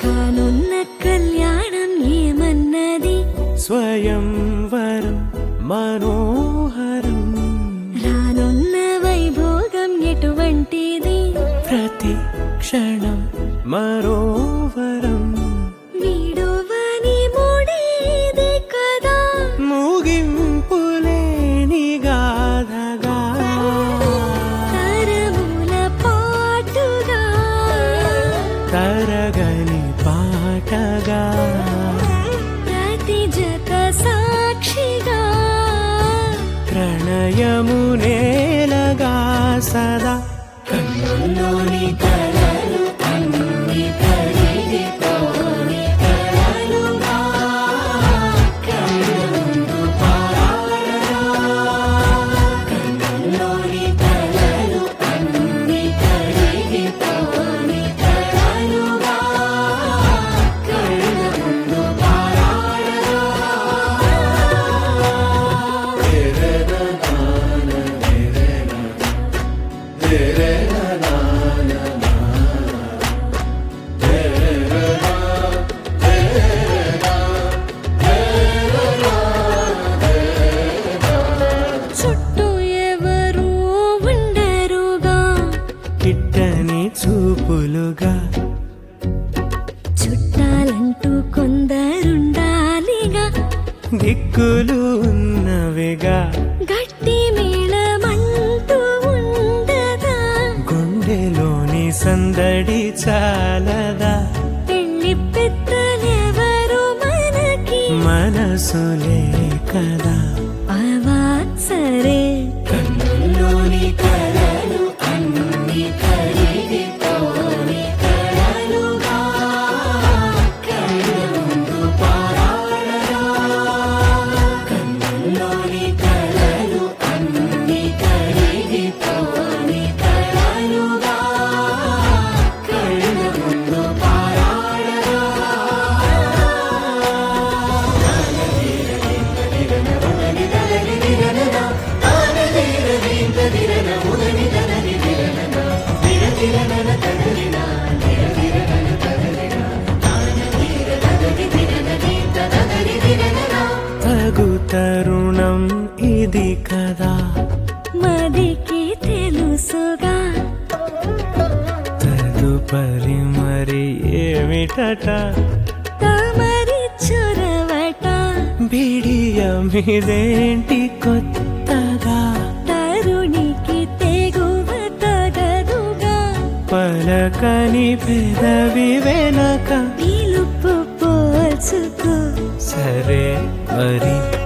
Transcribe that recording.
కానున్న కళ్యాణం ఏమన్నది స్వయంవరం మనోహరం రానున్న వైభోగం ఎటువంటిది ప్రతి క్షణం మరోవరం వీడువని మూడేది కదా ముగింపులేని గాథగా తరముల పాటుగా తరగని పాటగా ప్రతి జత సాక్షిగా ప్రణయము నేలగా సదా కన్నుల్లోని కలలు అన్ని కరిగిపోని కలలుగా కళ్ళముందు పారాడగా. కన్నుల్లోని కలలు అన్ని కరిగిపోని కలలుగా కళ్ళముందు పారాడగా. చుట్టూ ఎవరు ఉండరుగా కిట్టని చూపులుగా చుట్టాలంటూ కొందరుండాలిగా దిక్కులు ఉన్నవిగా గట్టి మేళమంటూ ఉండదా గుండెలోని సందడి చాలదా పెళ్లి పెద్దలెవరు మనకి మనసులే కదా అవా సరే కన్నుల్లోని కలలు అన్ని కరిగిపోని కలలుగా కళ్ళముందు పారాడగా. కన్నుల్లోని కలలు అన్ని కరిగిపోని కలలుగా కళ్ళముందు పారాడగా. తగు తరుణం ఇది కదా మదికి తెలుసుగా తదుపరి మరి ఏమిటట తమరి చొరవట బిడియమిదేంటి కొత్తగా తరుణికి తెగువ తగదుగా పలకని పెదవి వెనక పిలుపు పోల్చుకో సరే మరి